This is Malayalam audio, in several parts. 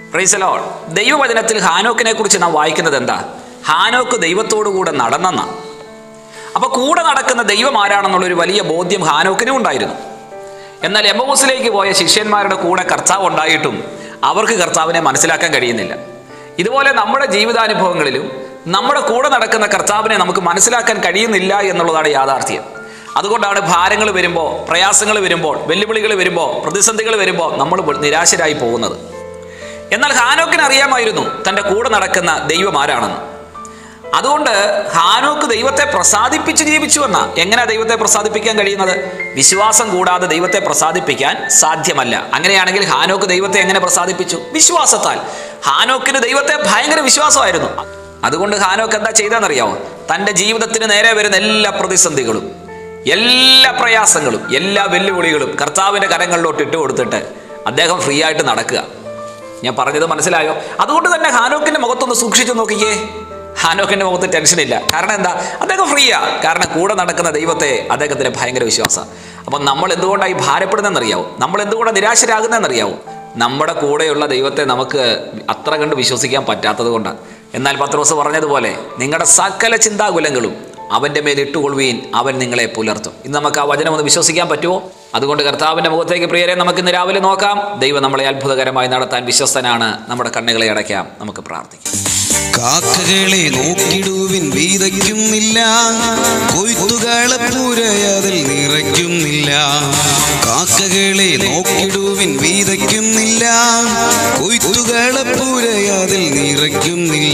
പ്രൈസലോ ദൈവവചനത്തിൽ ഹാനോക്കിനെ കുറിച്ച് നാം വായിക്കുന്നത് എന്താ ഹാനോക്ക് ദൈവത്തോടു കൂടെ നടന്നെന്ന അപ്പൊ കൂടെ നടക്കുന്ന ദൈവം ആരാണെന്നുള്ളൊരു വലിയ ബോധ്യം ഹാനോക്കിനും ഉണ്ടായിരുന്നു എന്നാൽ എമ്മൂസിലേക്ക് പോയ ശിഷ്യന്മാരുടെ കൂടെ കർത്താവ് ഉണ്ടായിട്ടും അവർക്ക് കർത്താവിനെ മനസ്സിലാക്കാൻ കഴിയുന്നില്ല ഇതുപോലെ നമ്മുടെ ജീവിതാനുഭവങ്ങളിലും നമ്മുടെ കൂടെ നടക്കുന്ന കർത്താവിനെ നമുക്ക് മനസ്സിലാക്കാൻ കഴിയുന്നില്ല എന്നുള്ളതാണ് യാഥാർത്ഥ്യം അതുകൊണ്ടാണ് ഭാരങ്ങൾ വരുമ്പോൾ പ്രയാസങ്ങൾ വരുമ്പോൾ വെല്ലുവിളികൾ വരുമ്പോൾ പ്രതിസന്ധികൾ വരുമ്പോൾ നമ്മൾ നിരാശരായി പോകുന്നത് എന്നാൽ ഹാനോക്കിന് അറിയാമായിരുന്നു തൻ്റെ കൂടെ നടക്കുന്ന ദൈവം ആരാണെന്ന് അതുകൊണ്ട് ഹാനോക്ക് ദൈവത്തെ പ്രസാദിപ്പിച്ച് ജീവിച്ചു എന്ന എങ്ങനെ ദൈവത്തെ പ്രസാദിപ്പിക്കാൻ കഴിയുന്നത് വിശ്വാസം കൂടാതെ ദൈവത്തെ പ്രസാദിപ്പിക്കാൻ സാധ്യമല്ല അങ്ങനെയാണെങ്കിൽ ഹാനോക്ക് ദൈവത്തെ എങ്ങനെ പ്രസാദിപ്പിച്ചു വിശ്വാസത്താൽ ഹാനോക്കിന് ദൈവത്തെ ഭയങ്കര വിശ്വാസമായിരുന്നു അതുകൊണ്ട് ഹാനോക്ക് എന്താ ചെയ്തതെന്നറിയാമോ തൻ്റെ ജീവിതത്തിന് നേരെ വരുന്ന എല്ലാ പ്രതിസന്ധികളും എല്ലാ പ്രയാസങ്ങളും എല്ലാ വെല്ലുവിളികളും കർത്താവിൻ്റെ കരങ്ങളിലോട്ട് ഇട്ട് കൊടുത്തിട്ട് അദ്ദേഹം ഫ്രീ ആയിട്ട് നടക്കുക ഞാൻ പറഞ്ഞത് മനസ്സിലായോ അതുകൊണ്ട് തന്നെ ഹാനോക്കിന്റെ മുഖത്തൊന്ന് സൂക്ഷിച്ചു നോക്കിക്കേ ഹാനോക്കിന്റെ മുഖത്ത് ടെൻഷനില്ല കാരണം എന്താ അദ്ദേഹം ഫ്രീയാ കാരണം കൂടെ നടക്കുന്ന ദൈവത്തെ അദ്ദേഹത്തിന് ഭയങ്കര വിശ്വാസം അപ്പം നമ്മൾ എന്തുകൊണ്ടായി ഭാരപ്പെടുന്നതെന്നറിയാവോ നമ്മൾ എന്തുകൊണ്ടാണ് നിരാശരാകുന്നതെന്നറിയാവോ നമ്മുടെ കൂടെയുള്ള ദൈവത്തെ നമുക്ക് അത്ര കണ്ട് വിശ്വസിക്കാൻ പറ്റാത്തത് കൊണ്ടാണ് എന്നാൽ പത്രോസ് പറഞ്ഞതുപോലെ നിങ്ങളുടെ സകല ചിന്താകുലങ്ങളും അവൻ്റെ മേൽ ഇട്ടുകൊള്ളുവീൻ അവൻ നിങ്ങളെ പുലർത്തും ഇന്ന് നമുക്ക് ആ വചനം ഒന്ന് വിശ്വസിക്കാൻ പറ്റുമോ അതുകൊണ്ട് കർത്താവിൻ്റെ മുഖത്തേക്ക് പ്രിയരെ നമുക്ക് ഇന്ന് രാവിലെ നോക്കാം ദൈവം നമ്മളെ അത്ഭുതകരമായി നടത്താൻ വിശ്വസ്തനാണ് നമ്മുടെ കണ്ണുകളെ അടയ്ക്കാം നമുക്ക് പ്രാർത്ഥിക്കാം കാക്കകളെ നോക്കിടുവിൻ വീതയ്ക്കുന്നില്ല കൊയ്ത്തുകളെ പുരയതിൽ നിറയ്ക്കുന്നില്ല കാക്കകളെ നോക്കിടുവിൻ വീതയ്ക്കുന്നില്ല കൊയ്ത്തുകളെ പുരയതിൽ നിറയ്ക്കുന്നില്ല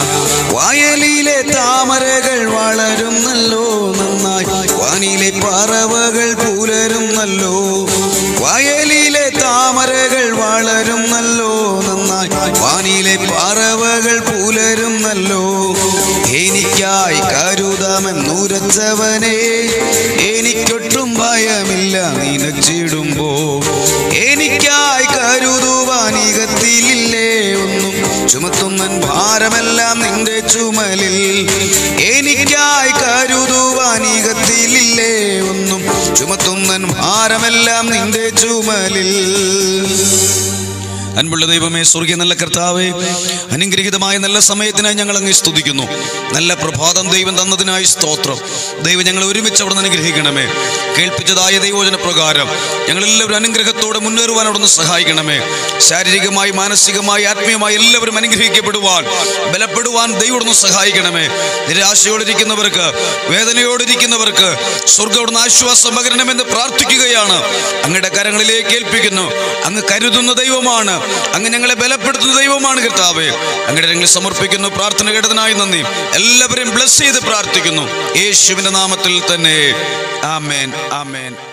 വയലിലെ താമരകൾ വളരുന്നല്ലോ നന്നായി വാനിലെ പറവകൾ പുലരുന്നല്ലോ വയലിലെ താമരകൾ വളരുന്നല്ലോ നന്നായി വാനിലെ പറവകൾ പുലരുന്നല്ലോ എനിക്കായി കരുതാമെന്നുരച്ചവനെ എനിക്കൊട്ടും ഭയമില്ല നിനച്ചിടുമ്പോ എനിക്കായി കരുതുവാനികത്തിലില്ലേ ഒന്നും ചുമത്തുന്നൻ ഭാരമെല്ലാം നിന്റെ ചുമലിൽ എനിക്കായി കരുതുവാനികത്തിലില്ലേ ഒന്നും ചുമത്തുന്നൻ ഭാരമെല്ലാം നിന്റെ ചുമലിൽ അൻപുള്ള ദൈവമേ സ്വർഗീയ നല്ല കർത്താവേ അനുഗ്രഹീതമായ നല്ല സമയത്തിനായി ഞങ്ങൾ അങ്ങ് സ്തുതിക്കുന്നു നല്ല പ്രഭാതം ദൈവം തന്നതിനായി സ്തോത്രം ദൈവം ഞങ്ങൾ ഒരുമിച്ച് അവിടെ നിന്ന് അനുഗ്രഹിക്കണമേ കേൾപ്പിച്ചതായ ദൈവോചന പ്രകാരം ഞങ്ങളെല്ലാവരും അനുഗ്രഹത്തോടെ മുന്നേറുവാൻ അവിടെ നിന്ന് സഹായിക്കണമേ ശാരീരികമായി മാനസികമായി ആത്മീയമായി എല്ലാവരും അനുഗ്രഹിക്കപ്പെടുവാൻ ബലപ്പെടുവാൻ ദൈവം അവിടെ നിന്ന് സഹായിക്കണമേ നിരാശയോടിരിക്കുന്നവർക്ക് വേദനയോടിരിക്കുന്നവർക്ക് സ്വർഗ്ഗം അവിടുന്ന് ആശ്വാസം പകരണമെന്ന് പ്രാർത്ഥിക്കുകയാണ് അങ്ങയുടെ കരങ്ങളിലേക്ക് ഏൽപ്പിക്കുന്നു അങ്ങ് കരുതുന്ന ദൈവമാണ് അങ്ങ് ഞങ്ങളെ ബലപ്പെടുത്തുന്ന ദൈവമാണ് കർത്താവേ അങ്ങയുടെ ഞങ്ങൾ സമർപ്പിക്കുന്നു പ്രാർത്ഥന കേട്ടതിനായി നന്ദി എല്ലാവരെയും ബ്ലസ് ചെയ്ത് പ്രാർത്ഥിക്കുന്നു യേശുവിന്റെ നാമത്തിൽ തന്നെ ആമേൻ ആമേൻ